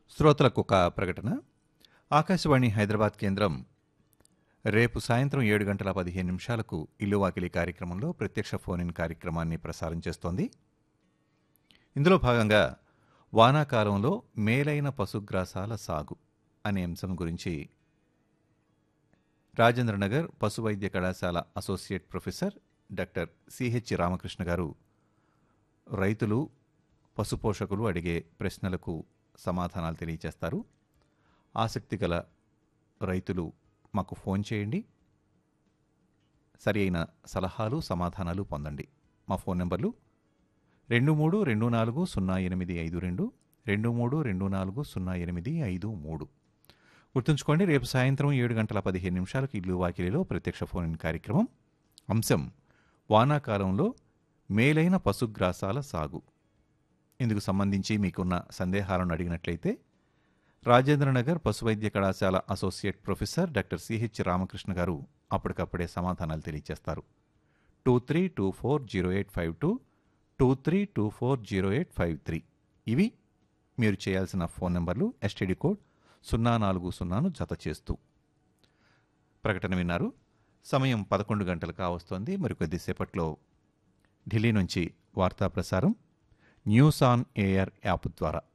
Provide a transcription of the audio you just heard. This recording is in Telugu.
శ్రోతలకు ఒక ప్రకటన ఆకాశవాణి హైదరాబాద్ కేంద్రం రేపు సాయంత్రం ఏడు గంటల పదిహేను నిమిషాలకు ఇల్లు వాకిలి కార్యక్రమంలో ప్రత్యక్ష ఫోన్ ఇన్ కార్యక్రమాన్ని ప్రసారం చేస్తోంది ఇందులో భాగంగా వానాకాలంలో మేలైన పశుగ్రాసాల సాగు అనే అంశం గురించి రాజేంద్రనగర్ పశు వైద్య కళాశాల associate professor doctor CH Ramakrishna garu రైతులు పశుపోషకులు అడిగే ప్రశ్నలకు సమాధానాలు తెలియజేస్తారు ఆసక్తి గల రైతులు మాకు ఫోన్ చేయండి సరి అయిన సలహాలు సమాధానాలు పొందండి మా ఫోన్ నెంబర్లు రెండు మూడు రెండు నాలుగు సున్నా ఎనిమిది ఐదు రెండు రెండు మూడు రెండు నాలుగు సున్నా ఎనిమిది ఐదు మూడు గుర్తుంచుకోండి రేపు సాయంత్రం ఏడు గంటల పదిహేను నిమిషాలకు ఇల్లు వాకిలిలో ప్రత్యక్ష ఫోన్ ఇన్ కార్యక్రమం అంశం వానాకాలంలో మేలైన పశుగ్రాసాల సాగు ఇందుకు సంబంధించి మీకున్న సందేహాలను అడిగినట్లయితే రాజేంద్రనగర్ పశువైద్య కళాశాల associate professor doctor CH Ramakrishna garu అప్పటికప్పుడే సమాధానాలు తెలియజేస్తారు two three two four zero eight five two two three two four zero eight five three ఇవి మీరు చేయాల్సిన ఫోన్ నెంబర్లు ఎస్టీడీ కోడ్ సున్నా నాలుగు సున్నాను జత చేస్తూ ప్రకటన విన్నారు సమయం పదకొండు గంటలు కావస్తోంది మరి కొద్దిసేపట్లో ఢిల్లీ నుంచి వార్తా ప్రసారం న్యూస్ ఆన్ ఎయిర్ యాప్ ద్వారా